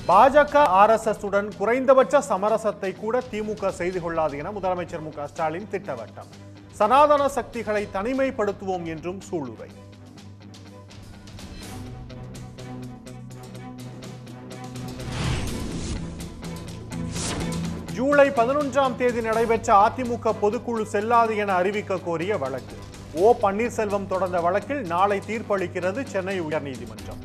பாஜக ஆர்எஸ்எஸ் உடன் குறைந்தபட்ச சமரசத்தை கூட திமுக செய்து கொள்ளாது என முதலமைச்சர் மு க ஸ்டாலின் திட்டவட்டம் சனாதன சக்திகளை தனிமைப்படுத்துவோம் என்றும் சூளுரை ஜூலை பதினொன்றாம் தேதி நடைபெற்ற அதிமுக பொதுக்குழு செல்லாது என அறிவிக்க கோரிய வழக்கு ஓ பன்னீர்செல்வம் தொடர்ந்த வழக்கில் நாளை தீர்ப்பளிக்கிறது சென்னை உயர்நீதிமன்றம்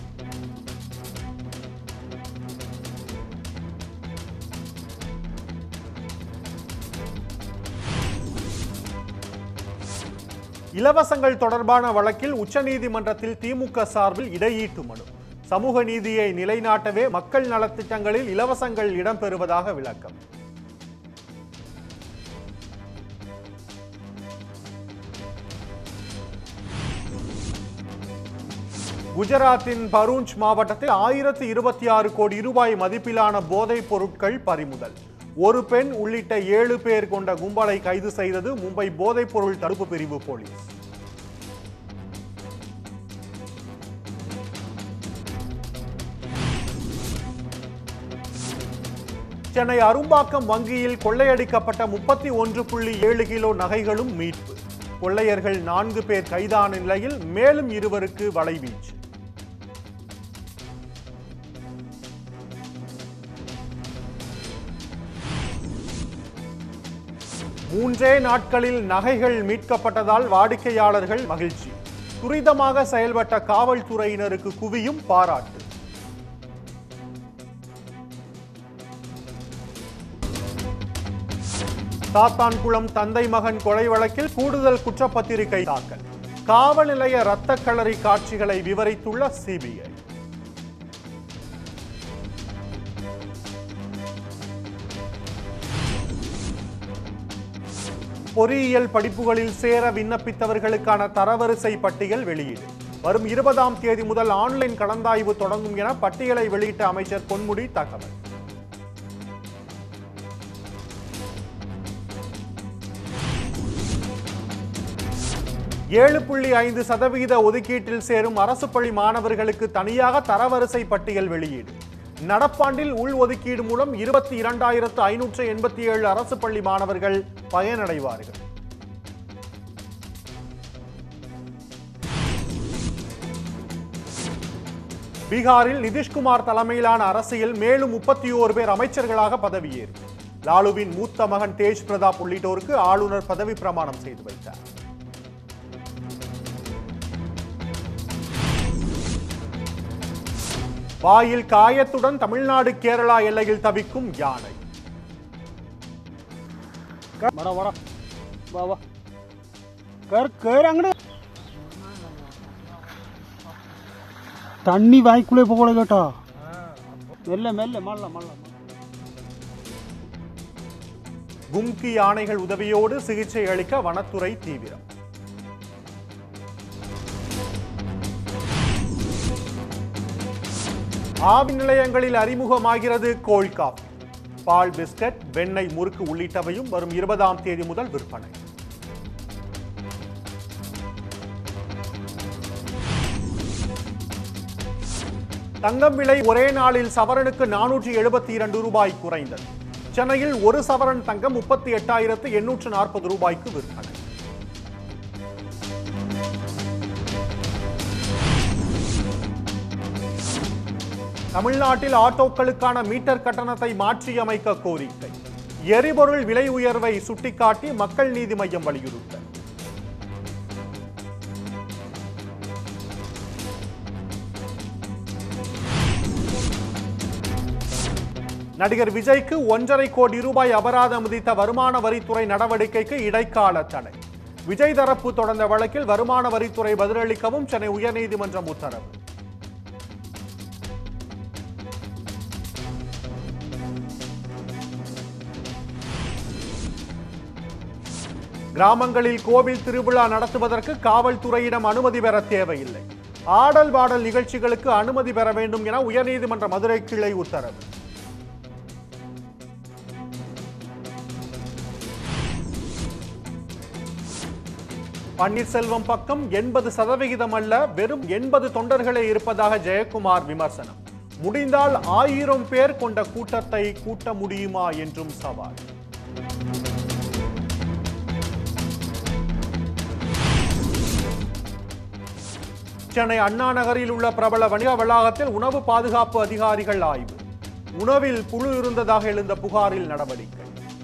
இலவசங்கள் தொடர்பான வழக்கில் உச்சநீதிமன்றத்தில் திமுக சார்பில் இடையீட்டு மனு சமூக நீதியை நிலைநாட்டவே மக்கள் நலத்திட்டங்களில் இலவசங்கள் இடம்பெறுவதாக விளக்கம் குஜராத்தின் பரூஞ்ச் மாவட்டத்தில் ஆயிரத்து இருபத்தி ஆறு கோடி ரூபாய் மதிப்பிலான போதைப் பொருட்கள் பறிமுதல் ஒரு பெண் உள்ளிட்ட ஏழு பேர் கொண்ட கும்பலை கைது செய்தது மும்பை போதைப் பொருள் தடுப்பு பிரிவு போலீஸ் சென்னை அரும்பாக்கம் வங்கியில் கொள்ளையடிக்கப்பட்ட முப்பத்தி ஒன்று புள்ளி ஏழு கிலோ நகைகளும் மீட்பு கொள்ளையர்கள் நான்கு பேர் கைதான நிலையில் மேலும் இருவருக்கு வலைவீச்சு மூன்றே நாட்களில் நகைகள் மீட்கப்பட்டதால் வாடிக்கையாளர்கள் மகிழ்ச்சி துரிதமாக செயல்பட்ட காவல்துறையினருக்கு குவியும் பாராட்டு சாத்தான்குளம் தந்தை மகன் கொலை வழக்கில் கூடுதல் குற்றப்பத்திரிகை தாக்கல் காவல் நிலைய இரத்த களரி காட்சிகளை விவரித்துள்ள சிபிஐ பொறியியல் படிப்புகளில் சேர விண்ணப்பித்தவர்களுக்கான தரவரிசை பட்டியல் வெளியீடு வரும் இருபதாம் தேதி முதல் ஆன்லைன் கலந்தாய்வு தொடங்கும் என பட்டியலை வெளியிட்ட அமைச்சர் பொன்முடி தகவல் ஏழு புள்ளி ஐந்து சதவிகித ஒதுக்கீட்டில் சேரும் அரசு பள்ளி மாணவர்களுக்கு தனியாக தரவரிசை பட்டியல் வெளியீடு நடப்பாண்டில் உள் ஒதுக்கீடு மூலம் இருபத்தி இரண்டாயிரத்து ஐநூற்று எண்பத்தி ஏழு அரசு பள்ளி மாணவர்கள் பயனடைவார்கள் பீகாரில் நிதிஷ்குமார் தலைமையிலான அரசியல் மேலும் முப்பத்தி ஓரு பேர் அமைச்சர்களாக பதவியேறும் லாலுவின் மூத்த மகன் தேஜ் பிரதாப் உள்ளிட்டோருக்கு ஆளுநர் பதவி பிரமாணம் செய்து வைத்தார் வாயில் காயத்துடன் தமிழ்நாடு கேரளா எல்லையில் தவிக்கும் யானை வாடா வாடா வா வா கர் கர் അങ്ങോട്ട് தண்ணி வாய்க்குள்ளே போகக்கூடாது கேட்டா மெல்ல மெல்ல மல்ல மல்ல கும்கி யானைகள் உதவியோடு சிகிச்சை அளிக்க வனத்துறை தீவிரம் ஆவின் நிலையங்களில் அறிமுகமாகிறது கோல்ட் காபி பால் பிஸ்கட் வெண்ணெய் முறுக்கு உள்ளிட்டவையும் வரும் இருபதாம் தேதி முதல் விற்பனை தங்கம் விலை ஒரே நாளில் சவரனுக்கு நானூற்றி எழுபத்தி இரண்டு ரூபாய் குறைந்தது சென்னையில் ஒரு சவரன் தங்கம் முப்பத்தி எட்டாயிரத்து எண்ணூற்று நாற்பது ரூபாய்க்கு விற்பனை தமிழ்நாட்டில் ஆட்டோக்களுக்கான மீட்டர் கட்டணத்தை மாற்றியமைக்க கோரிக்கை எரிபொருள் விலை உயர்வை சுட்டிக்காட்டி மக்கள் நீதி மய்யம் வலியுறுத்தல் நடிகர் விஜய்க்கு ஒன்றரை கோடி ரூபாய் அபராதம் விதித்த வருமான வரித்துறை நடவடிக்கைக்கு இடைக்கால தடை விஜய் தரப்பு தொடர்ந்த வழக்கில் வருமான வரித்துறை பதிலளிக்கவும் சென்னை உயர்நீதிமன்றம் உத்தரவு கிராமங்களில் கோவில் திருவிழா நடத்துவதற்கு காவல்துறையிடம் அனுமதி பெற தேவையில்லை ஆடல் பாடல் நிகழ்ச்சிகளுக்கு அனுமதி பெற வேண்டும் என உயர்நீதிமன்ற மதுரை கிளை உத்தரவு பன்னீர்செல்வம் பக்கம் எண்பது சதவிகிதம் அல்ல வெறும் எண்பது தொண்டர்களே இருப்பதாக ஜெயக்குமார் விமர்சனம் முடிந்தால் ஆயிரம் பேர் கொண்ட கூட்டத்தை கூட்ட முடியுமா என்றும் சவால் சென்னை அண்ணா நகரில் உள்ள பிரபல வணிக வளாகத்தில் உணவு பாதுகாப்பு அதிகாரிகள் ஆய்வு உணவில் புழு இருந்ததாக எழுந்த புகாரில் நடவடிக்கை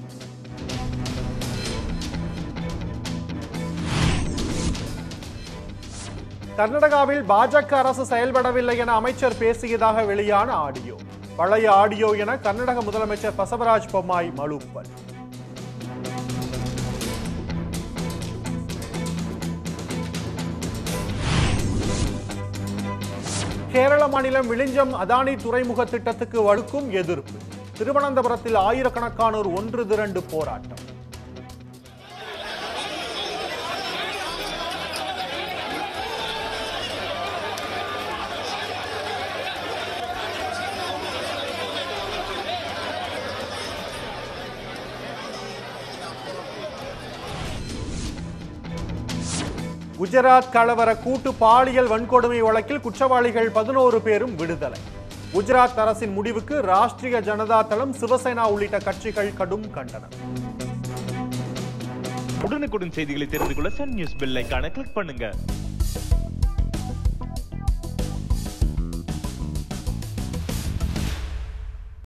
கர்நாடகாவில் பாஜக அரசு செயல்படவில்லை என அமைச்சர் பேசியதாக வெளியான ஆடியோ பழைய ஆடியோ என கர்நாடக முதலமைச்சர் பசவராஜ் பொம்மாய் மழுப்பல் கேரள மாநிலம் விழிஞ்சம் அதானி துறைமுக திட்டத்துக்கு வலுக்கும் எதிர்ப்பு திருவனந்தபுரத்தில் ஆயிரக்கணக்கானோர் ஒன்று திரண்டு போராட்டம் குஜராத் கலவர கூட்டு பாலியல் வன்கொடுமை வழக்கில் குற்றவாளிகள் பதினோரு பேரும் விடுதலை குஜராத் அரசின் முடிவுக்கு ராஷ்டிரிய ஜனதா தளம் சிவசேனா உள்ளிட்ட கட்சிகள் கடும் கண்டனம் உடனுக்குடன் செய்திகளை தெரிந்து கொள்ள சன் நியூஸ் பெல் ஐகானை கிளிக் பண்ணுங்க